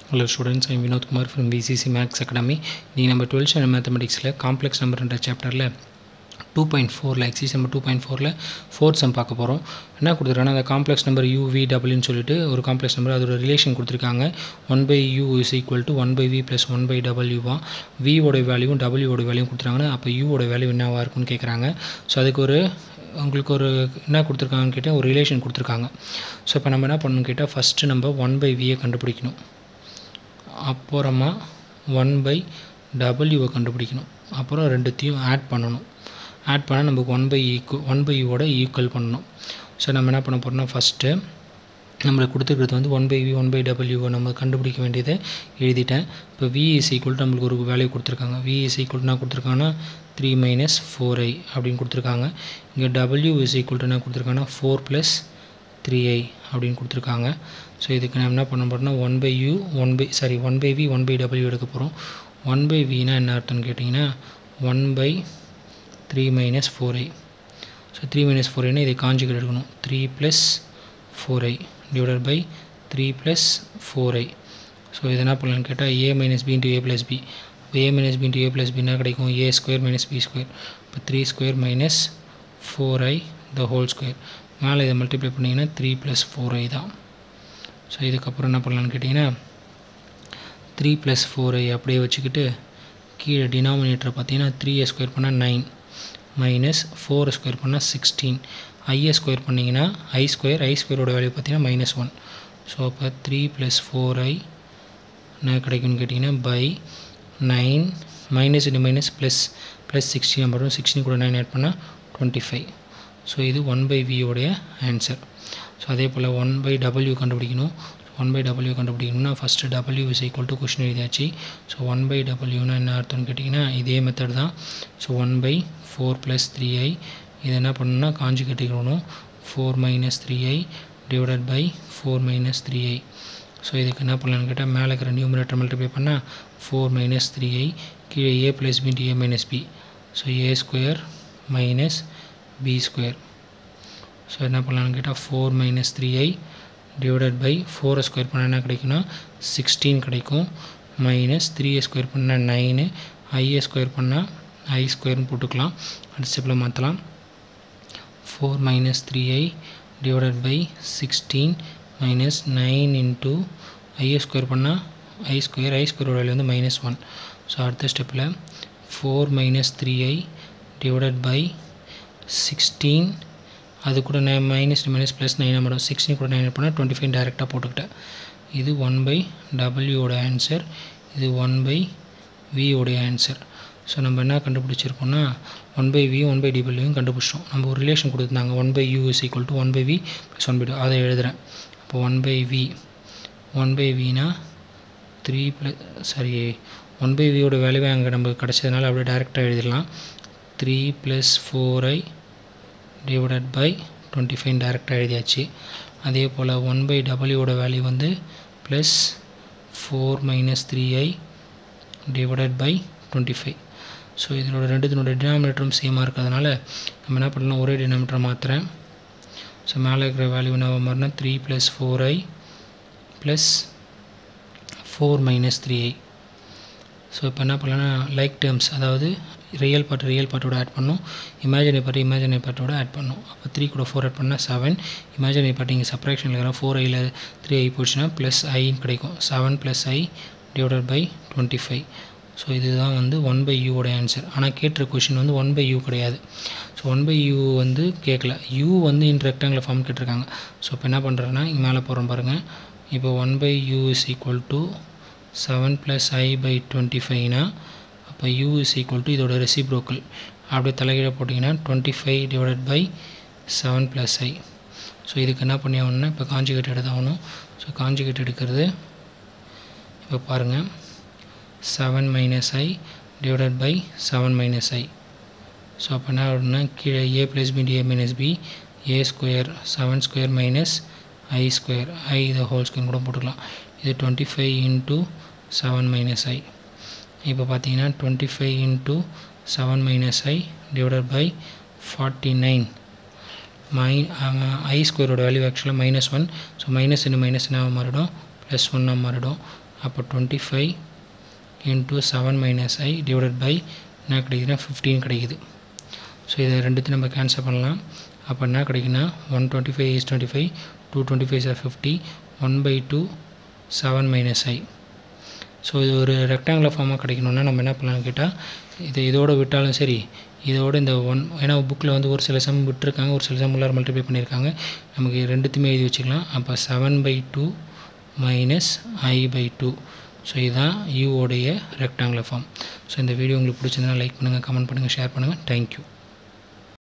hello students I'm Vinodkumar from VCC maths academy நீ நம்ம twelfth standard மேத்தமெட்டிக்ஸில் காம்ப்ளெக்ஸ் நம்பர்ன்ற சாப்டரில் டூ பாயிண்ட் ஃபோரில் எக்ஸைஸ் நம்பர் டூ பாயிண்ட் ஃபோரில் ஃபோர்த் சம் பார்க்க போகிறோம் என்ன கொடுத்துருக்காங்க அந்த காம்ப்ளெக்ஸ் நம்பர் யூ வி டபுள்யூன்னு சொல்லிட்டு ஒரு காம்ப்ளெக்ஸ் நம்பர் அதோட ரிலேஷன் கொடுத்துருக்காங்க one by U is equal to one by V plus one by டபிள்யூவா வியோட வேல்யூவும் டபிள்யூவோட வேல்யூ கொடுத்துருக்காங்கன்னா அப்போ யூவோட வேல்யூ என்னவாக இருக்கும்னு கேட்குறாங்க ஸோ அதுக்கு ஒரு உங்களுக்கு ஒரு என்ன கொடுத்துருக்காங்கன்னு கேட்டால் ஒரு ரிலேஷன் கொடுத்துருக்காங்க ஸோ இப்போ நம்ம என்ன பண்ணணும் கேட்டால் ஃபஸ்ட்டு நம்ம ஒன் பை வியை கண்டுபிடிக்கணும் அப்புறமா ஒன் பை டபிள்யூவை கண்டுபிடிக்கணும் அப்புறம் ரெண்டுத்தையும் ஆட் பண்ணணும் ஆட் பண்ணால் நமக்கு ஒன் பை ஈக்கு ஒன் பை யூவோட ஈக்குவல் பண்ணணும் ஸோ நம்ம என்ன பண்ண போகிறோம்னா ஃபஸ்ட்டு நம்மளுக்கு கொடுத்துருக்கிறது வந்து one by V one by டபிள்யூவை நம்ம கண்டுபிடிக்க வேண்டியதை எழுதிட்டேன் இப்போ வி இஸ் ஈக்குவல் நம்மளுக்கு ஒரு வேல்யூ கொடுத்துருக்காங்க வி இஸ் ஈக்குவல் என்ன கொடுத்துருக்காங்கன்னா த்ரீ மைனஸ் ஃபோர் ஐ அப்படின்னு கொடுத்துருக்காங்க இங்கே டபிள்யூ இஸ் ஈக்குவல் என்ன கொடுத்துருக்காங்கன்னா ஃபோர் ப்ளஸ் த்ரீ ஐ அப்படின்னு கொடுத்துருக்காங்க ஸோ இதுக்கு நம்ம என்ன பண்ண போகிறோம்னா one by U one by sorry one by V one by W எடுக்க போகிறோம் ஒன் பை வினா என்ன அர்த்தம்னு கேட்டிங்கன்னா one by three minus four i so three minus four ஐனா இதை காஞ்சிகேட் எடுக்கணும் three plus four I divided by three plus four i so இது என்ன பண்ணலான்னு கேட்டால் A minus B into A plus B A minus B into A plus பின்னா கிடைக்கும் A square minus B square இப்போ three square minus four I the whole square மேலே இதை multiply பண்ணிங்கன்னா த்ரீ ப்ளஸ் ஃபோர் ஐ தான் ஸோ இதுக்கப்புறம் என்ன பண்ணலான்னு கேட்டிங்கன்னா த்ரீ ப்ளஸ் ஃபோர் ஐ அப்படியே வச்சுக்கிட்டு கீழே டினாமினேட்டரை பார்த்தீங்கன்னா த்ரீ ஏ ஸ்கொயர் பண்ணால் நைன் மைனஸ் ஃபோர் ஸ்கொயர் பண்ணால் சிக்ஸ்டீன் ஐஏ ஸ்கொயர் பண்ணிங்கன்னா ஐ ஸ்கொயர் ஐ ஸ்கொயரோட வேல்யூ பார்த்தீங்கன்னா மைனஸ் ஒன் ஸோ அப்போ த்ரீ ப்ளஸ் ஃபோர் ஐ என்ன கிடைக்கும்னு கேட்டிங்கன்னா by nine minus into minus plus plus sixteen மட்டும் சிக்ஸ்டீன் கூட நைன் ஆட் பண்ணால் டுவெண்ட்டி ஃபைவ் ஸோ இது ஒன் பை வியோடைய ஆன்சர் ஸோ அதே போல் ஒன் பை டபிள்யூ கண்டுபிடிக்கணும் ஒன் பை டபிள்யூ கண்டுபிடிக்கணும்னா first W is equal to question எழுதியாச்சு ஸோ ஒன் பை டபிள்யூனா என்ன அர்த்தம்னு கேட்டிங்கன்னா இதே மெத்தட் தான் so one by four plus three I இது என்ன பண்ணணும்னா காஞ்சி கட்டிக்கணும் four minus three I divided by four minus three I so இதுக்கு என்ன பண்ணலான்னு கேட்டால் மேலே இருக்கிற நியூமரேட்டர் மல்டிப்ளை பண்ணால் ஃபோர் மைனஸ் த்ரீ ஐ கீழே A plus B A minus B so A square minus B square so என்ன பண்ணலான்னு கேட்டால் four minus three I divided by ஃபோரை ஸ்கொயர் பண்ணால் என்ன கிடைக்குன்னா சிக்ஸ்டீன் கிடைக்கும் மைனஸ் த்ரீ ஏ ஸ்கொயர் பண்ணால் நைனு ஐஏ ஸ்கொயர் பண்ணால் ஐ ஸ்கொயர்னு போட்டுக்கலாம் அடுத்த ஸ்டெப்பில் மாற்றலாம் four minus three I divided by sixteen minus nine into I A square பண்ணால் ஐ ஸ்கொயர் ஐ ஸ்கொயரோட வேல்யூ வந்து மைனஸ் ஒன் ஸோ அடுத்த ஸ்டெப்பில் four minus three I divided by sixteen அது கூட nine minus minus plus nine மட்டும் sixteen கூட nine பண்ணால் டுவெண்ட்டி ஃபைவ் டேரெக்டாக போட்டுக்கிட்டேன் இது ஒன் பை டபிள்யூவோட ஆன்சர் இது ஒன் பை வியோடைய ஆன்சர் ஸோ நம்ம என்ன கண்டுபிடிச்சிருக்கோம்னா one by V one by டபிள்யூயும் கண்டுபிடிச்சோம் நம்ம ஒரு ரிலேஷன் கொடுத்துருந்தாங்க one by U is equal to one by V plus one by two அதை எழுதுகிறேன் இப்போ one by V one by வினா three plus sorry one by வியோட வேல்யூவே அங்கே நமக்கு கிடச்சதுனால அப்படியே டேரெக்டாக எழுதிடலாம் three plus four I divided by twenty five டேரெக்டாக எழுதியாச்சு அதே போல் ஒன் பை டபிள்யூவோட வேல்யூ வந்து plus four minus three I divided by twenty five so இதனோட ரெண்டுத்தினோட டினாமினேட்டரும் சேமாக இருக்கிறதுனால நம்ம என்ன பண்ணலாம் ஒரே டினாமினேட்டரை மாற்றுறேன் ஸோ மேலே இருக்கிற வேல்யூ என்ன மாறினா three plus four I plus four minus three I so இப்போ என்ன பண்ணலாம்னா லைக் டேர்ம்ஸ் அதாவது ரியல் பார்ட் ரியல் பார்ட்டோட ஆட் பண்ணும் இமேஜினரி பார்ட் இமேஜினரி பார்ட்டோட ஆட் பண்ணும் அப்போ த்ரீ கூட ஃபோர் ஆட் பண்ணால் செவன் இமேஜினரி பார்ட் இங்கே சப்ராக்ஷனில் இருக்கிற ஃபோர் ஐயில் த்ரீ ஐ போச்சுன்னா ப்ளஸ் ஐன்னு கிடைக்கும் seven plus I divided by twenty five so இதுதான் வந்து ஒன் பை யூவோட ஆன்சர் ஆனால் கேட்டுற கொஷின் வந்து ஒன் பை யூ கிடையாது ஸோ ஒன் பை யூ வந்து கேட்கல யூ வந்து இன் ரெக்டாங்கில் ஃபார்ம் கேட்டிருக்காங்க ஸோ இப்போ என்ன பண்ணுறேன்னா இங்கே மேலே போகிறோம் பாருங்கள் இப்போ one by U is equal to seven plus I by twenty ஃபைவ்னா அப்போ யூ இஸ் ஈக்குவல் டு இதோட ரெசிப்ரோக்கல் அப்படியே தலைகீழ போட்டிங்கன்னா twenty five divided by seven plus I so இதுக்கு என்ன பண்ணி ஆகணும்னா இப்போ காஞ்சிகேட் எடுத்தாகணும் ஸோ காஞ்சிகேட் எடுக்கிறது இப்போ பாருங்கள் seven minus I divided by seven minus I so அப்போ என்ன ஆகுதுன்னா கீழே A plus B A minus B A square seven square minus I square I இதை ஹோல் ஸ்கொயர் கூட போட்டுக்கலாம் இது twenty five into seven minus I இப்போ பார்த்தீங்கன்னா twenty five into seven minus I divided by forty nine my I ஸ்கொயரோட value ஆக்சுவலாக minus one so minus இன்னும் minus என்ன மாறிடும் ப்ளஸ் ஒன்னாக மாறிடும் அப்போ twenty five into seven minus I divided by என்ன கிடைக்குதுன்னா ஃபிஃப்டீன் கிடைக்குது ஸோ இதை ரெண்டுத்தையும் நம்ம கேன்சல் பண்ணலாம் அப்போ என்ன கிடைக்குன்னா one twenty five is twenty five two twenty five sir fifty one by two seven minus I so இது ஒரு ரெக்டாங்குலர் ஃபார்மாக கிடைக்கணுன்னா நம்ம என்ன பண்ணலாம்னு கேட்டால் இது இதோட விட்டாலும் சரி இதோட இந்த ஒன் ஏன்னா புக்கில் வந்து ஒரு சில சம் விட்டுருக்காங்க ஒரு சில சம் உள்ளார மல்டிப்ளை பண்ணியிருக்காங்க நமக்கு ரெண்டுத்தையுமே எழுதி வச்சுக்கலாம் அப்போ seven by two minus I by two so இதுதான் யூவோடைய ரெக்டாங்குலர் ஃபார்ம் ஸோ இந்த வீடியோ உங்களுக்கு பிடிச்சிருந்தா லைக் பண்ணுங்கள் கமெண்ட் பண்ணுங்கள் ஷேர் பண்ணுங்கள் தேங்க்யூ